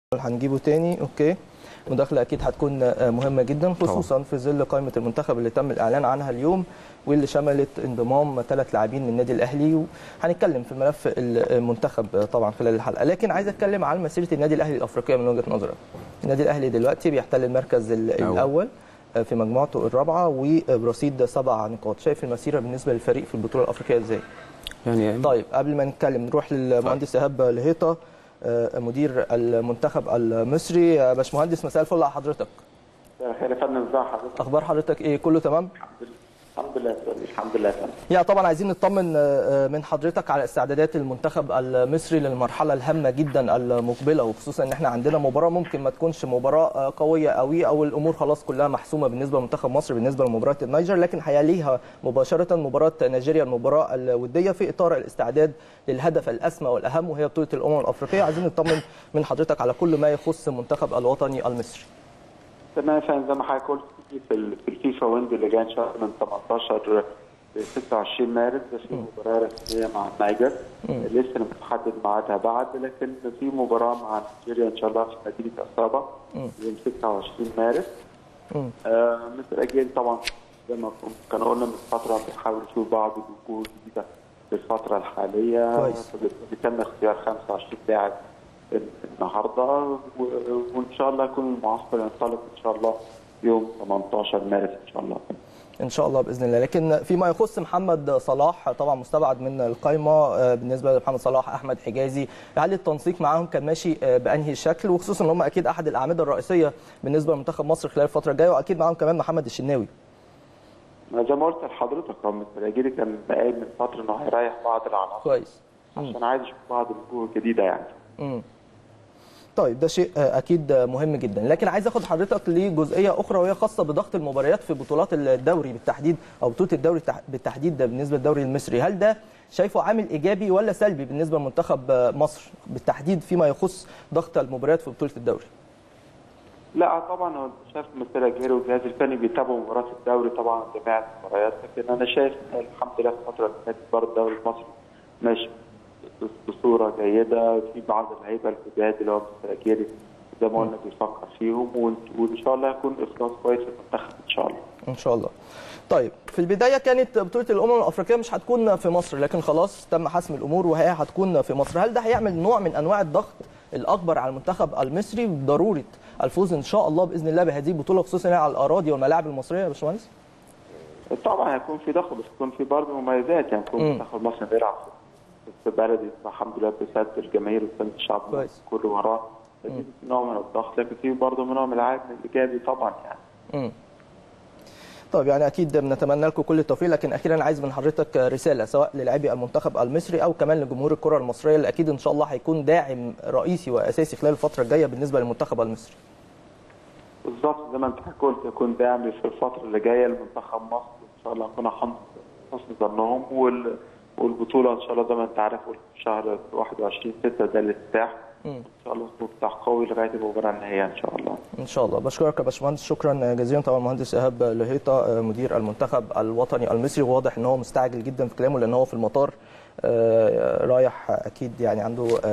هنجيبه تاني اوكي مداخله اكيد هتكون مهمه جدا خصوصا في ظل قائمه المنتخب اللي تم الاعلان عنها اليوم واللي شملت انضمام ثلاث لاعبين من النادي الاهلي وهنتكلم في ملف المنتخب طبعا خلال الحلقه لكن عايز اتكلم عن مسيره النادي الاهلي الافريقيه من وجهه نظرك النادي الاهلي دلوقتي بيحتل المركز الاول في مجموعته الرابعه وبرصيد سبع نقاط شايف المسيره بالنسبه للفريق في البطوله الافريقيه ازاي يعني طيب قبل ما نتكلم نروح للمهندس ايهاب لهيطه مدير المنتخب المصري باشمهندس مساء الفل على حضرتك خير يا فندم ازي حضرتك اخبار حضرتك ايه كله تمام الحمد لله الحمد لله فندم يعني طبعا عايزين نطمن من حضرتك على استعدادات المنتخب المصري للمرحله الهامه جدا المقبله وخصوصا ان احنا عندنا مباراه ممكن ما تكونش مباراه قويه قوي او الامور خلاص كلها محسومه بالنسبه لمنتخب مصر بالنسبه لمباراه النيجر لكن هيليها مباشره مباراه نيجيريا المباراه الوديه في اطار الاستعداد للهدف الاسمى والاهم وهي بطوله الامم الافريقيه عايزين نطمن من حضرتك على كل ما يخص المنتخب الوطني المصري تمام فاهم زي ما حضرتك قلت في في الفيفا ويندو اللي جاي ان شاء الله من 18 ل 26 مارس ده في مباراه رسميه مع النيجر لسه مش محدد ميعادها بعد لكن في مباراه مع نيجيريا ان شاء الله في مدينه اصابه يوم 26 مارس آه مستر اجيل طبعا زي ما كان قلنا من فتره بنحاول نشوف بعض الوجوه الجديده في الفتره الحاليه كويس تم اختيار 25 لاعب النهارده وان شاء الله يكون المعسكر ينطلق ان شاء الله يوم 18 مارس ان شاء الله ان شاء الله باذن الله لكن فيما يخص محمد صلاح طبعا مستبعد من القائمه بالنسبه لمحمد صلاح احمد حجازي هل التنسيق معاهم كان ماشي بانهي شكل وخصوصا ان هم اكيد احد الاعمده الرئيسيه بالنسبه لمنتخب مصر خلال الفتره الجايه واكيد معاهم كمان محمد الشناوي زي ما قلت لحضرتك هو مستر اجيري كان قايل من فتره انه هيريح بعض العناصر كويس عشان عايز يشوف بعض الوجوه الجديده يعني امم طيب ده شيء اكيد مهم جدا لكن عايز اخد حضرتك لجزئيه اخرى وهي خاصه بضغط المباريات في بطولات الدوري بالتحديد او بطوله الدوري بالتحديد ده بالنسبه للدوري المصري هل ده شايفه عامل ايجابي ولا سلبي بالنسبه لمنتخب مصر بالتحديد فيما يخص ضغط المباريات في بطوله الدوري لا طبعا هو شايف مستر اجيري والجهاز الفني بيتابعوا مباريات الدوري طبعا جميع المباريات لكن انا شايف الحمد لله في الفتره اللي فاتت برضه الدوري المصري ماشي بصوره جيده في بعض اللعيبه الجداد اللي هو مستر اجيري زي ما قلنا بيفكر فيهم وان شاء الله يكون اخلاص كويس للمنتخب ان شاء الله. ان شاء الله. طيب في البدايه كانت بطوله الامم الافريقيه مش هتكون في مصر لكن خلاص تم حسم الامور وهي هتكون في مصر، هل ده هيعمل نوع من انواع الضغط الاكبر على المنتخب المصري بضروره الفوز ان شاء الله باذن الله بهذه البطوله خصوصا على الاراضي والملاعب المصريه يا باشمهندس؟ طبعا هيكون في ضغط بس يكون في برضه مميزات يعني يكون منتخب مصر بيلعب في بلدي الحمد لله بسد الجماهير وسد الشعب كويس كله وراه فدي نوع من الضغط لكن في برضه نوع من العائد الايجابي طبعا يعني. امم طيب يعني اكيد بنتمنى لكم كل التوفيق لكن اخيرا عايز من حضرتك رساله سواء للاعبي المنتخب المصري او كمان لجمهور الكره المصريه اللي اكيد ان شاء الله هيكون داعم رئيسي واساسي خلال الفتره الجايه بالنسبه للمنتخب المصري. بالظبط زي ما انت قلت يكون داعم في الفتره اللي جايه لمنتخب مصر ان شاء الله نكون حسن ظنهم وال... والبطوله ان شاء الله زي ما انت عارف في شهر 21 6 ده الافتتاح ان شاء الله مفتاح قوي لغايه المباراه النهائيه ان شاء الله ان شاء الله بشكرك يا باشمهندس شكرا جزيلا طبعا المهندس ايهاب لهيطه مدير المنتخب الوطني المصري وواضح ان هو مستعجل جدا في كلامه لان هو في المطار رايح اكيد يعني عنده